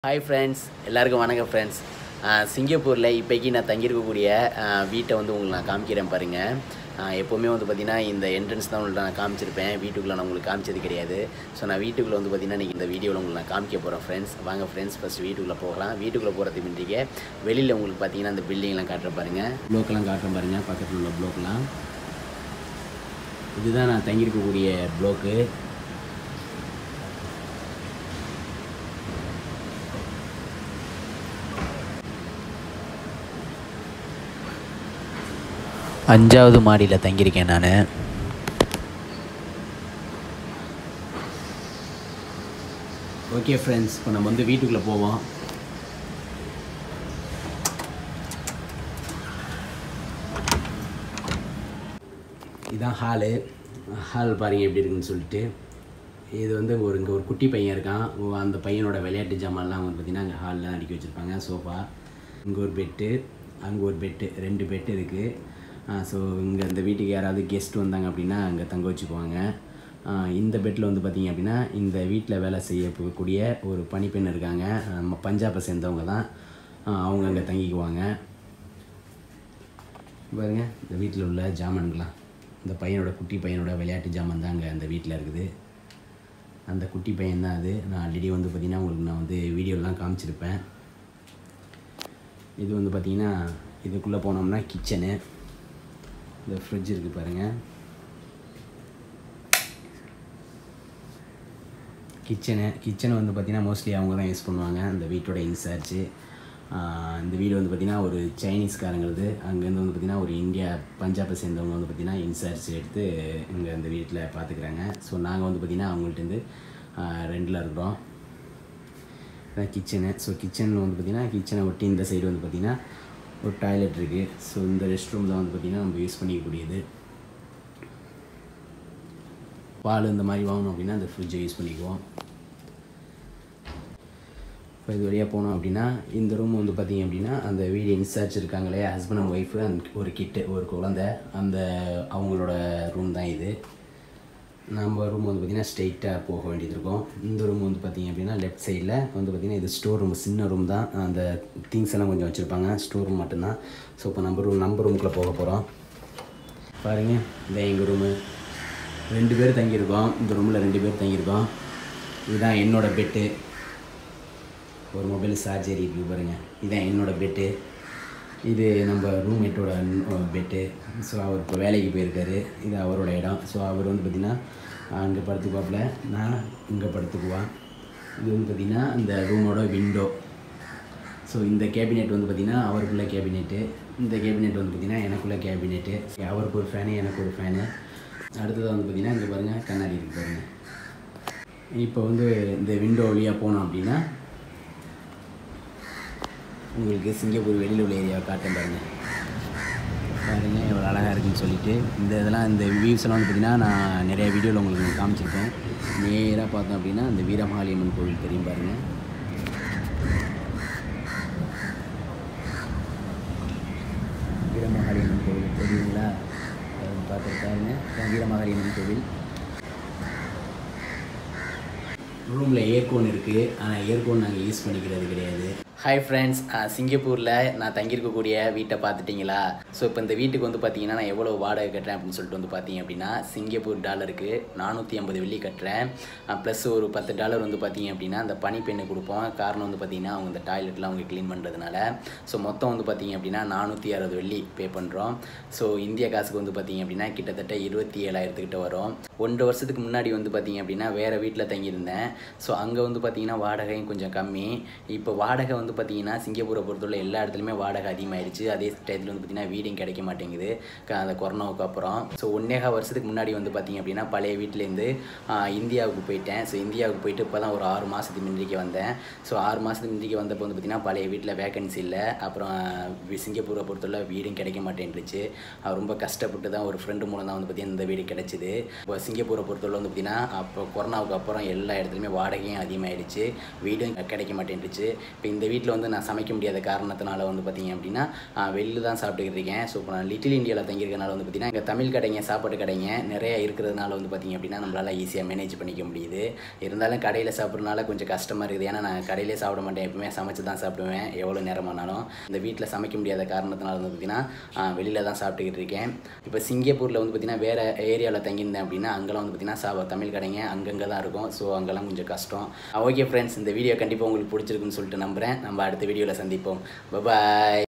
hi friends எல்லாருக்கும் வணக்கம் friends சிங்கப்பூரில் இப்போக்கி நான் தங்கியிருக்கக்கூடிய ஆஹ், வீட்டை வந்து உங்களுக்கு நான் காமிக்கிறேன் பாருங்கள் ஆஹ், எப்போவுமே வந்து பார்த்திங்கன்னா இந்த என்ட்ரன்ஸ் தான் உங்களுக்கு நான் காமிச்சிருப்பேன் வீட்டுக்குள்ளே நான் உங்களுக்கு காமிச்சது கிடையாது ஸோ நான் வீட்டுக்குள்ளே வந்து பார்த்திங்கன்னா இன்றைக்கி இந்த வீடியோவில் உங்களுக்கு நான் காமிக்க போகிறேன் ஃப்ரெண்ட்ஸ் வாங்க ஃப்ரெண்ட்ஸ் ஃபஸ்ட் வீட்டுக்குள்ளே போகலாம் வீட்டுக்குள்ளே போகிறதுக்கு முன்னாடியே வெளியில் உங்களுக்கு பார்த்தீங்கன்னா அந்த பில்டிங்லாம் காட்டுறேன் பாருங்கள் ப்ளோக்கெல்லாம் காட்டுறேன் பாருங்கள் பக்கத்தில் உள்ள ப்ளோக்கெலாம் இதுதான் நான் தங்கியிருக்கக்கூடிய ப்ளோக்கு அஞ்சாவது மாடியில் தங்கியிருக்கேன் நான் ஓகே ஃப்ரெண்ட்ஸ் இப்போ நம்ம வந்து வீட்டுக்குள்ளே போவோம் இதான் ஹாலு ஹால் பாருங்க எப்படி இருக்குன்னு சொல்லிட்டு இது வந்து ஒரு இங்கே ஒரு குட்டி பையன் இருக்கான் ஓ, அந்த பையனோட விளையாட்டு ஜாமான்லாம் வந்து பார்த்திங்கன்னா அங்கே ஹாலில் அடுக்கி வச்சுருப்பாங்க சோஃபா இங்கே ஒரு பெட்டு அங்கே ஒரு பெட்டு ரெண்டு பெட்டு இருக்குது ஸோ இங்கே இந்த வீட்டுக்கு யாராவது கெஸ்ட் வந்தாங்க அப்படின்னா அங்கே தங்க வச்சுக்குவாங்க ஆ, இந்த பெட்டில் வந்து பார்த்திங்க அப்படின்னா இந்த வீட்டில் வேலை செய்யக்கூடிய ஒரு பணிப்பெண் இருக்காங்க நம்ம பஞ்சாபை சேர்ந்தவங்க தான் ஆ, அவங்க அங்கே தங்கிக்குவாங்க பாருங்க இந்த வீட்டில் உள்ள ஜாமான்களாம் இந்த பையனோட குட்டி பையனோட விளையாட்டு ஜாமான் தான் அங்கே அந்த வீட்டில் இருக்குது அந்த குட்டி பையன் தான் அது நான் ஆல்ரெடி வந்து பார்த்திங்கன்னா உங்களுக்கு நான் வந்து வீடியோலாம் காமிச்சிருப்பேன் இது வந்து பார்த்திங்கன்னா இதுக்குள்ளே போனோம்னா கிச்சனு இந்த ஃப்ரிட்ஜ் இருக்குது பாருங்கள் கிச்சனு கிச்சனை வந்து பார்த்திங்கன்னா மோஸ்ட்லி அவங்க தான் யூஸ் பண்ணுவாங்க அந்த வீட்டோட இன்சார்ஜு இந்த வீடு வந்து பார்த்திங்கன்னா ஒரு சைனீஸ்காரங்களது அங்கேருந்து வந்து பார்த்திங்கன்னா ஒரு இந்தியா பஞ்சாபை சேர்ந்தவங்க வந்து பார்த்திங்கன்னா இன்சார்ஜ் எடுத்து இங்கே அந்த வீட்டில் பார்த்துக்குறாங்க ஸோ நாங்கள் வந்து பார்த்திங்கன்னா அவங்கள்ட்டேருந்து ரெண்டில் இருக்கிறோம் இதான் கிச்சனு ஸோ கிச்சனில் வந்து பார்த்திங்கன்னா கிச்சனை ஒட்டி இந்த சைடு வந்து பார்த்திங்கன்னா ஒரு டாய்லெட் இருக்குது ஸோ இந்த ரெஸ்ட் ரூம் தான் வந்து பார்த்திங்கன்னா நம்ம யூஸ் பண்ணிக்கக்கூடியது பால் இந்த மாதிரி வாங்கணும் அப்படின்னா அந்த ஃப்ரிட்ஜை யூஸ் பண்ணிக்குவோம் இப்போ இது வழியாக போனோம் அப்படின்னா இந்த ரூம் வந்து பார்த்திங்க அப்படின்னா அந்த வீடு இன்சார்ஜ் இருக்காங்களே ஹஸ்பண்ட் அண்ட் ஒய்ஃபு அண்ட் ஒரு கிட்டு ஒரு குழந்தை அந்த அவங்களோட ரூம் தான் இது நம்ம ரூம் வந்து பார்த்திங்கன்னா ஸ்ட்ரெயிட்டாக போக வேண்டியது இருக்கும் இந்த ரூம் வந்து பார்த்திங்க அப்படின்னா லெஃப்ட் சைடில் வந்து பார்த்திங்கன்னா இது ஸ்டோர் ரூம் சின்ன ரூம் தான் அந்த திங்ஸ் எல்லாம் கொஞ்சம் வச்சுருப்பாங்க ஸ்டோர் ரூம் மட்டும்தான் ஸோ இப்போ நம்ம ரூம் நம்ம ரூமுக்குள்ளே போக போகிறோம் பாருங்கள் இந்த எங்கள் ரூமு ரெண்டு பேர் தங்கியிருக்கோம் இந்த ரூமில் ரெண்டு பேர் தங்கியிருக்கோம் இதுதான் என்னோட பெட்டு ஒரு மொபைல் சார்ஜர் இருக்குது பாருங்கள் இதுதான் என்னோட பெட்டு இது நம்ம ரூம்மேட்டோட பெட்டு ஸோ அவர் இப்போ வேலைக்கு போயிருக்காரு இது அவரோட இடம் ஸோ அவர் வந்து பார்த்திங்கன்னா அங்கே படுத்துக்குவாப்புல நான் இங்கே படுத்துக்குவான் இது வந்து பார்த்திங்கன்னா இந்த ரூமோட விண்டோ ஸோ இந்த கேபினெட் வந்து பார்த்திங்கன்னா அவருக்குள்ள கேபினெட்டு இந்த கேபினெட் வந்து பார்த்திங்கன்னா எனக்குள்ள கேபினெட்டு அவருக்கு ஒரு ஃபேனு எனக்கு ஒரு ஃபேனு அடுத்தது வந்து பார்த்திங்கன்னா இங்கே பாருங்கள் கண்ணாடி இருக்குது பாருங்கள் இப்போ வந்து இந்த விண்டோ வழியாக போனோம் அப்படின்னா உங்களுக்கு சிங்கப்பூர் வெளியில் உள்ள ஏரியாவை காட்டேன் பாருங்கள் பாருங்கள் எவ்வளோ அழகாக இருக்குன்னு சொல்லிட்டு இந்த இதெல்லாம் இந்த வியூஸ் எல்லாம் வந்து பார்த்திங்கன்னா நான் நிறைய வீடியோவில் உங்களுக்கு காமிச்சிருக்கேன் நேராக பார்த்தோம் அப்படின்னா இந்த வீரமகாளியம்மன் கோவில் தெரியும் பாருங்கள் வீரமகாளியம்மன் கோவில் தெரியுங்களா பார்த்துருக்காருங்க வீரமகாளியம்மன் கோவில் ரூமில் ஏர்கோன் இருக்குது ஆனால் ஏர்கோன் நாங்கள் யூஸ் பண்ணிக்கிறது கிடையாது ஹாய் ஃப்ரெண்ட்ஸ் சிங்கப்பூரில் நான் தங்கியிருக்கக்கூடிய வீட்டை பார்த்துட்டிங்களா ஸோ இப்போ இந்த வீட்டுக்கு வந்து பார்த்தீங்கன்னா நான் எவ்வளோ வாடகை கட்டுறேன் அப்படின்னு சொல்லிட்டு வந்து பார்த்தீங்க அப்படின்னா சிங்கப்பூர் டாலருக்கு நானூற்றி ஐம்பது வெள்ளி கட்டுறேன் ப்ளஸ் ஒரு பத்து டாலர் வந்து பார்த்தீங்க அப்படின்னா அந்த பனிப்பெண்ணு கொடுப்போம் காரணம் வந்து பார்த்தீங்கன்னா அவங்க இந்த டாய்லெட்லாம் அவங்க க்ளீன் பண்ணுறதுனால ஸோ மொத்தம் வந்து பார்த்தீங்க அப்படின்னா நானூற்றி அறுபது வெள்ளி பே பண்ணுறோம் ஸோ இந்திய காசுக்கு வந்து பார்த்தீங்க அப்படின்னா கிட்டத்தட்ட இருபத்தி ஏழாயிரத்துக்கிட்ட வரும் ஒன்றரை வருஷத்துக்கு முன்னாடி வந்து பார்த்தீங்க அப்படின்னா வேறு வீட்டில் தங்கியிருந்தேன் ஸோ அங்கே வந்து பார்த்தீங்கன்னா வாடகையும் கொஞ்சம் கம்மி இப்போ வாடகை வந்து பார்த்தீங்கன்னா சிங்கப்பூரை பொறுத்தவரை எல்லா இடத்துலையுமே வாடகை அதிகமாயிருச்சு அதே டயத்தில் வந்து பார்த்தீங்கன்னா வீடும் கிடைக்க மாட்டேங்குது க- அந்த கொரோனாவுக்கு அப்புறம் ஸோ ஒன்னேகா வருஷத்துக்கு முன்னாடி வந்து பார்த்தீங்க அப்படின்னா பழைய வீட்டிலேருந்து இந்தியாவுக்கு போயிட்டேன் ஸோ இந்தியாவுக்கு போயிட்டு இப்போ தான் ஒரு ஆறு மாதத்துக்கு முந்திரிக்கு வந்தேன் ஸோ ஆறு மாதத்துக்கு முந்திரிக்கு வந்தப்போ வந்து பார்த்தீங்கன்னா பழைய வீட்டில் வேகன்சி இல்லை அப்புறம் வி- சிங்கப்பூரை பொறுத்தவரை வீடும் கிடைக்க மாட்டேன்ருச்சு அவர் ரொம்ப கஷ்டப்பட்டு தான் ஒரு ஃப்ரெண்டு மூலம் தான் வந்து பார்த்தீங்கன்னா இந்த வீடு கிடைச்சிது இப்போ சிங்கப்பூரை பொறுத்தவரை வந்து பார்த்தீங்கன்னா அப்போ கொரோனாவுக்கு அப்புறம் எல்லா இடத்துலையுமே கொஞ்சம் வாடகையும் அதிகமாகிடுச்சு வீடும் கிடைக்க மாட்டேன்டுச்சு இப்போ இந்த வீட்டில் வந்து நான் சமைக்க முடியாத காரணத்தினால வந்து பார்த்தீங்க அப்படின்னா ஆஹ் வெளில தான் சாப்பிட்டுக்கிட்டு இருக்கேன் ஸோ இப்போ நான் லிட்டில் இந்தியாவில் தங்கியிருக்கனால வந்து பார்த்தீங்கன்னா இங்கே தமிழ் கடைங்க சாப்பாடு கடைங்க நிறைய இருக்கிறதுனால வந்து பார்த்தீங்க அப்படின்னா நம்மளால் ஈஸியாக மேனேஜ் பண்ணிக்க முடியுது இருந்தாலும் கடையில் சாப்பிட்றதுனால கொஞ்சம் கஷ்டமாக இருக்குது ஏன்னா நான் கடையிலே சாப்பிட மாட்டேன் எப்பவுமே சமைச்சு தான் சாப்பிடுவேன் எவ்வளோ நேரமானாலும் இந்த வீட்டில் சமைக்க முடியாத காரணத்தினால வந்து பார்த்தீங்கன்னா வெளியில் தான் சாப்பிட்டுக்கிட்டு இருக்கேன் இப்போ சிங்கப்பூரில் வந்து பார்த்தீங்கன்னா வேறு ஏரியாவில் தங்கியிருந்தேன் அப்படின்னா அங்கெல்லாம் வந்து பார்த்தீங்கன்னா சா தமிழ் கடைங்க அங்கங்கே தான் இருக்கும் ஸோ அங்கெல்லாம் கொஞ்சம் கஷ்டம் ஓகே ஃப்ரெண்ட்ஸ் இந்த வீடியோ கண்டிப்பாக உங்களுக்கு பிடிச்சிருக்குன்னு சொல்லிட்டு நம்புகிறேன் நம்ம அடுத்த வீடியோவில் சந்திப்போம் பாய்